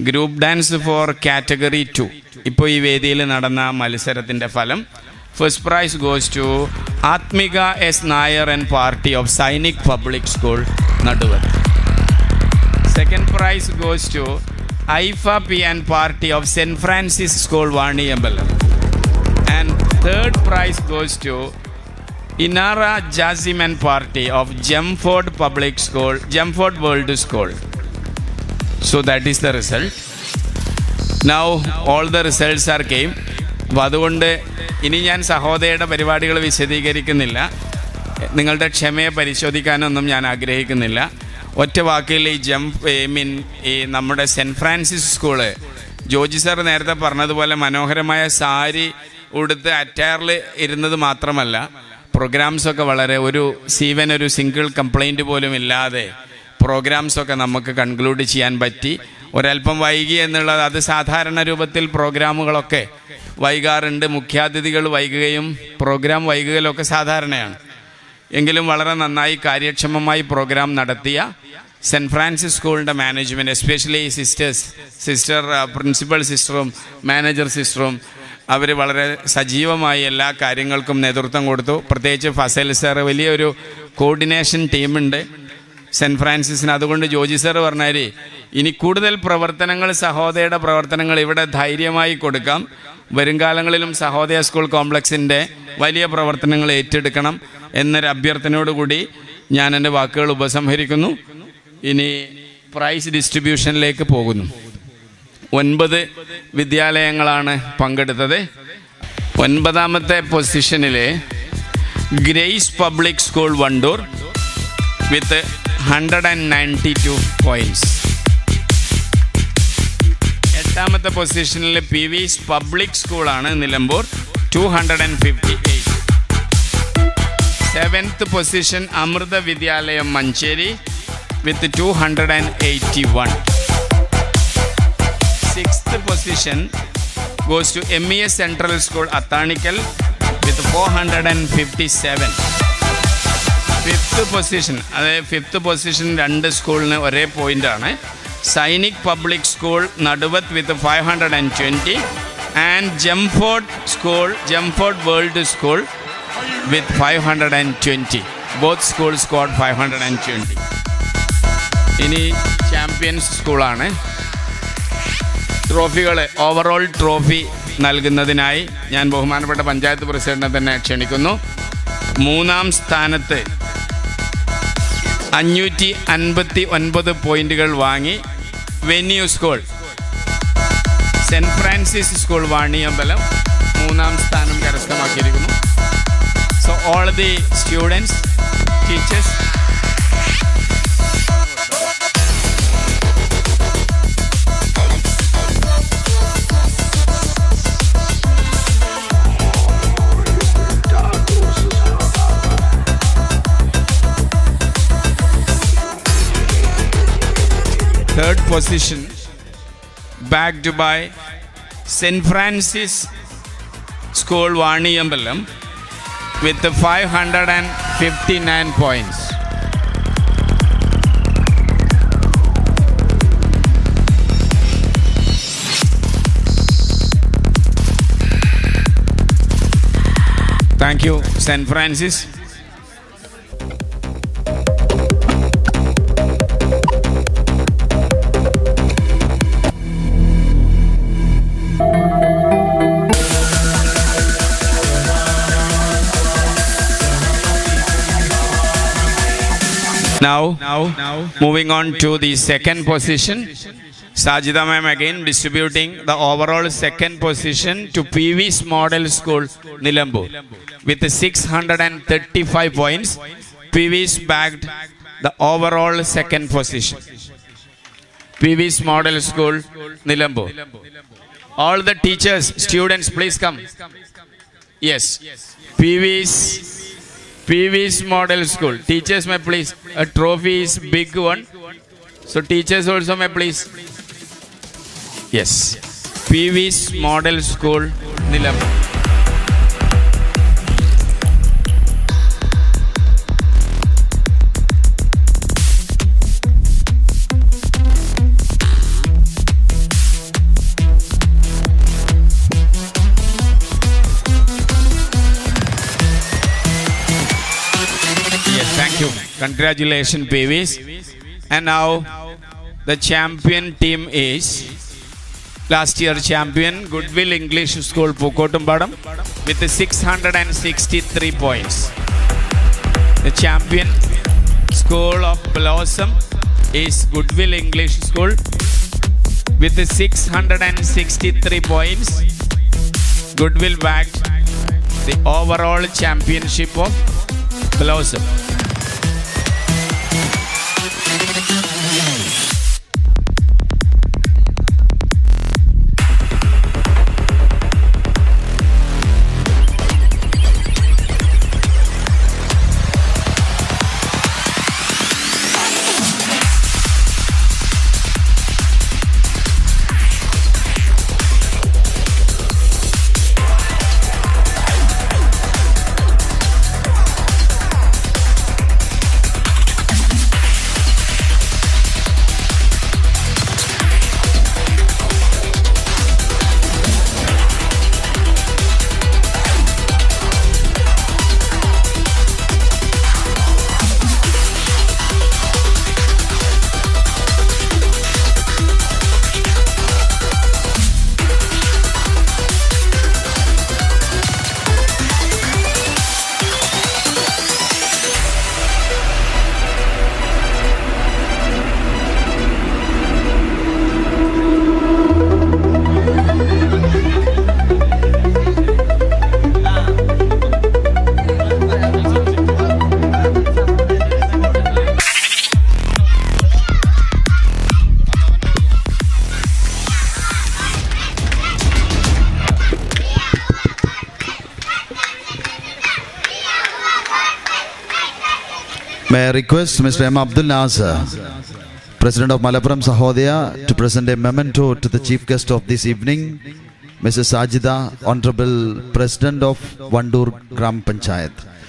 Group dance for category two ഇപ്പോൾ ഈ വേദിയിൽ നടന്ന മത്സരത്തിൻ്റെ ഫലം first prize goes to Athmika S Nair and party of Sainik public school Naduvath second prize goes to Aifa P and party of saint Francis school Vaniyambalam and third prize goes to Inara Jasim and party of Jamford public school Jamford world school So that is the result. Now all the results are came. അപ്പോൾ അതുകൊണ്ട് ഇനി ഞാൻ സഹോദയയുടെ പരിപാടികൾ വിശദീകരിക്കുന്നില്ല നിങ്ങളുടെ ക്ഷമയെ പരിശോധിക്കാനൊന്നും ഞാൻ ആഗ്രഹിക്കുന്നില്ല ഒറ്റ വാക്കിൽ ഈ ജംപ് ഐ മീൻ ഈ നമ്മുടെ saint Francis school Joji sir നേരത്തെ പറഞ്ഞതുപോലെ മനോഹരമായ സാരി ഉടുത്ത് അറ്റയറിൽ ഇരുന്നത് മാത്രമല്ല പ്രോഗ്രാംസൊക്കെ വളരെ ഒരു സീവൻ ഒരു സിംഗിൾ കംപ്ലൈൻറ്റ് പോലും ഇല്ലാതെ പ്രോഗ്രാംസൊക്കെ നമുക്ക് കൺക്ലൂഡ് ചെയ്യാൻ പറ്റി ഒരല്പം വൈകി എന്നുള്ളത് അത് സാധാരണ രൂപത്തിൽ പ്രോഗ്രാമുകളൊക്കെ വൈകാറുണ്ട് മുഖ്യാതിഥികൾ വൈകുകയും പ്രോഗ്രാം വൈകുകയൊക്കെ സാധാരണയാണ് എങ്കിലും വളരെ നന്നായി കാര്യക്ഷമമായി പ്രോഗ്രാം നടത്തിയ സെൻറ്റ് ഫ്രാൻസിസ് സ്കൂളിൻ്റെ management especially sisters sister principal സിസ്റ്ററും മാനേജർ സിസ്റ്ററും അവർ വളരെ സജീവമായി എല്ലാ കാര്യങ്ങൾക്കും നേതൃത്വം കൊടുത്തു പ്രത്യേകിച്ച് ഫസൽ സാർ വലിയൊരു കോർഡിനേഷൻ ടീമുണ്ട് സെൻറ്റ് ഫ്രാൻസിസിന് അതുകൊണ്ട് ജോജി സാർ പറഞ്ഞാൽ ഇനി കൂടുതൽ പ്രവർത്തനങ്ങൾ സഹോദയയുടെ പ്രവർത്തനങ്ങൾ ഇവിടെ ധൈര്യമായി കൊടുക്കാം വരുംകാലങ്ങളിലും സഹോദയ സ്കൂൾ കോംപ്ലക്സിൻ്റെ വലിയ പ്രവർത്തനങ്ങൾ ഏറ്റെടുക്കണം എന്നൊരു അഭ്യർത്ഥനയോടുകൂടി ഞാൻ എൻ്റെ വാക്കുകൾ ഉപസംഹരിക്കുന്നു ഇനി പ്രൈസ് ഡിസ്ട്രിബ്യൂഷനിലേക്ക് പോകുന്നു ഒൻപത് വിദ്യാലയങ്ങളാണ് പങ്കെടുത്തത് ഒൻപതാമത്തെ പൊസിഷനിൽ Grace public school Wandoor with hundred and ninety two points എട്ടാമത്തെ പൊസിഷനിൽ പി വിസ് പബ്ലിക് സ്കൂളാണ് Nilambur two hundred and fifty eight seventh position Amrita Vidyalayam Manjeri with two hundred and eighty one sixth position goes to M E S central school Athanikkal with four hundred and fifty seven fifth position അതായത് fifth position രണ്ട് സ്കൂളിന് ഒരേ പോയിൻ്റാണ് Sainik public school Naduvath with five hundred and twenty and Jamford school Jamford world school with five hundred and twenty both school scored five hundred and twenty ഇനി champions സ്കൂളാണ് ട്രോഫികൾ overall trophy നൽകുന്നതിനായി ഞാൻ ബഹുമാനപ്പെട്ട പഞ്ചായത്ത് പ്രസിഡന്റിനെ തന്നെ ക്ഷണിക്കുന്നു മൂന്നാം സ്ഥാനത്ത് അഞ്ഞൂറ്റി അൻപത്തി ഒൻപത് പോയിന്റുകൾ വാങ്ങി venue school saint Francis school Vaniyambalam മൂന്നാം സ്ഥാനം കരസ്ഥമാക്കിയിരിക്കുന്നു so all the students teachers third position backed by St. Francis School Vaniyambalam with 559 points. Thank you, St. Francis. Now, now, moving on to the second position. Sajida ma'am again distributing the overall second position to PV's Model School, Nilambur. With 635 points, PV's bagged the overall second position. PV's Model School, Nilambur. All the teachers, students, please come. Yes. PV's PV's Model School. Teachers may please. A trophy is big one. So teachers also may please. Yes. PV's Model School, Nilam. Congratulations, Peavis. And now the champion team is last year champion Goodwill English School Pukotumbadam with 663 points. The champion school of Blossom is Goodwill English School with 663 points. Goodwill bagged the overall championship of Blossom. May I request Mr. M. Abdul Nasser, President of Malappuram Sahodaya, to present a memento to the chief guest of this evening, Mrs. Sajida, Honorable President of Vandur Gram Panchayat.